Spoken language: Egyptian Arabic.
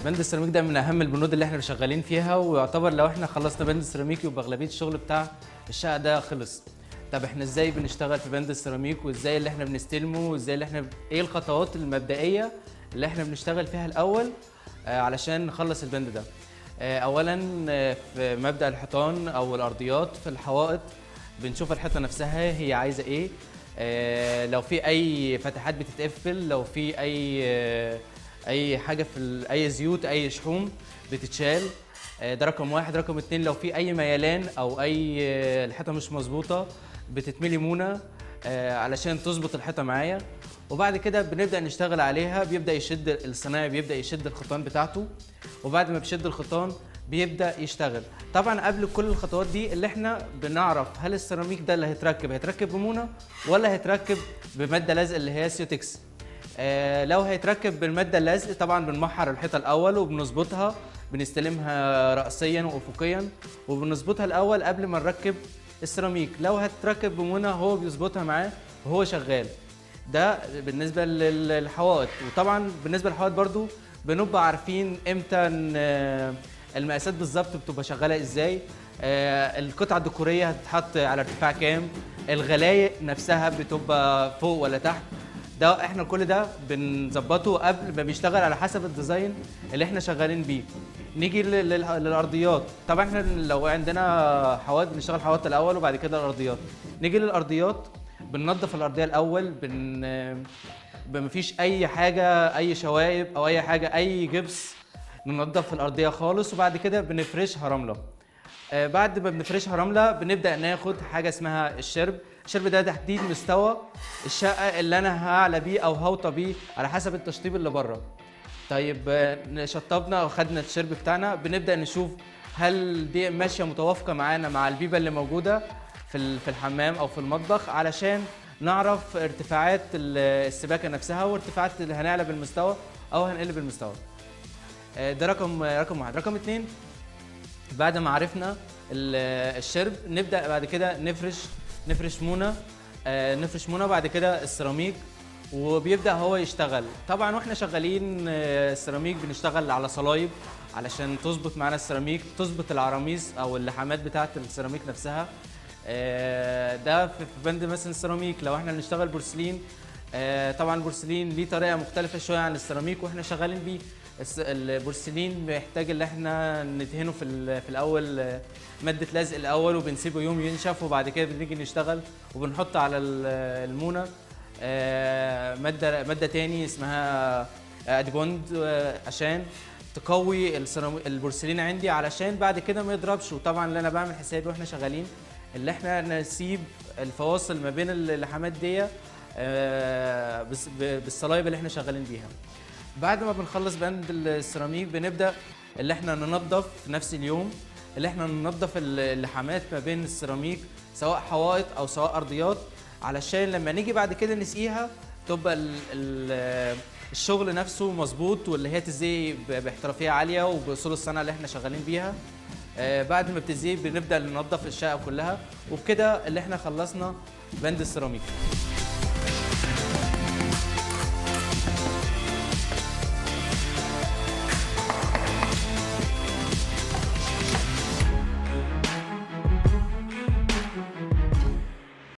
بند السيراميك ده من اهم البنود اللي احنا شغالين فيها ويعتبر لو احنا خلصنا بند السيراميك يبقى اغلبيه الشغل بتاع الشقه ده خلص طب احنا ازاي بنشتغل في بند السيراميك وازاي اللي احنا بنستلمه وازاي اللي احنا ايه الخطوات المبدئيه اللي احنا بنشتغل فيها الاول آه، علشان نخلص البند ده آه، اولا آه، في مبدا الحيطان او الارضيات في الحوائط بنشوف الحيطه نفسها هي عايزه ايه آه، لو في اي فتحات بتتقفل لو في اي آه، اي حاجه في ال- اي زيوت اي شحوم بتتشال آه، ده رقم واحد رقم اتنين لو في اي ميلان او اي آه، الحيطه مش مظبوطه بتتملي مونه آه، علشان تظبط الحيطه معايا وبعد كده بنبدا نشتغل عليها بيبدا يشد الصنايعي بيبدا يشد الخيطان بتاعته وبعد ما بيشد الخيطان بيبدا يشتغل طبعا قبل كل الخطوات دي اللي احنا بنعرف هل السيراميك ده اللي هيتركب هيتركب بمونه ولا هيتركب بماده لازقه اللي هي سيوتكس آه لو هيتركب بالماده اللازق طبعا بنمحر الحيطه الاول وبنظبطها بنستلمها راسيا وافقيا وبنظبطها الاول قبل ما نركب السيراميك لو هتركب بمونه هو بيظبطها معاه وهو شغال ده بالنسبه لل- للحوائط وطبعا بالنسبه للحوائط برضو بنبقى عارفين امتى ن- المقاسات بالظبط بتبقى شغاله ازاي آه، القطعه الديكوريه هتتحط على ارتفاع كام الغلايق نفسها بتبقى فوق ولا تحت ده احنا كل ده بنظبطه قبل ما بيشتغل على حسب الديزاين اللي احنا شغالين بيه نيجي لل- لل- للارضيات طبعا احنا لو عندنا حوائط بنشتغل حوائط الاول وبعد كده الارضيات نيجي للارضيات بننظف الارضيه الاول بن مفيش اي حاجه اي شوائب او اي حاجه اي جبس ننظف الارضيه خالص وبعد كده بنفرشها رمله آه، بعد ما بنفرشها رمله بنبدا ناخد حاجه اسمها الشرب الشرب ده تحديد مستوى الشقه اللي انا هعلى بيه او هوطى بيه على حسب التشطيب اللي بره طيب آه، شطبنا وخدنا الشرب بتاعنا بنبدا نشوف هل دي ماشيه متوافقه معانا مع البيبه اللي موجوده في ال- في الحمام او في المطبخ علشان نعرف ارتفاعات ال- السباكه نفسها وارتفاعات اللي هنعلى بالمستوى او هنقل بالمستوى آه، ده رقم رقم واحد رقم اتنين بعد ما عرفنا ال- الشرب نبدا بعد كده نفرش نفرش مونه آه، نفرش مونه بعد كده السيراميك وبيبدا هو يشتغل طبعا واحنا شغالين آه، السيراميك بنشتغل على صلايب علشان تظبط معانا السيراميك تظبط العراميس او اللحامات بتاعه السيراميك نفسها آه، ده في في بند مثلا السيراميك لو احنا بنشتغل بورسلين آه، طبعا البورسلين ليه طريقه مختلفه شويه عن السيراميك واحنا شغالين بيه الس- البورسلين بيحتاج ان احنا ندهنه في ال- في الاول آه، ماده لزق الاول وبنسيبه يوم ينشف وبعد كده بنيجي نشتغل وبنحط على ال- المونه آه، ماده ماده تاني اسمها ادجوند آه، عشان تقوي السيرامي- البورسلين عندي علشان بعد كده ما يضربش وطبعا اللي انا بعمل حسابي واحنا شغالين اللي احنا نسيب الفواصل ما بين اللحامات دي آه، بس- ب- بالصلايب اللي احنا شغالين بيها بعد ما بنخلص بند السيراميك بنبدا اللي احنا ننظف في نفس اليوم اللي احنا ننظف ال- اللحامات ما بين السيراميك سواء حوائط او سواء ارضيات علشان لما نيجي بعد كده نسقيها تبقى ال ال الشغل نفسه مظبوط واللي هي تزي ب- باحترافيه عاليه وباصول الصنعه اللي احنا شغالين بيها آه، بعد ما بتزي بنبدا ننظف الشقه كلها وبكده اللي احنا خلصنا بند السيراميك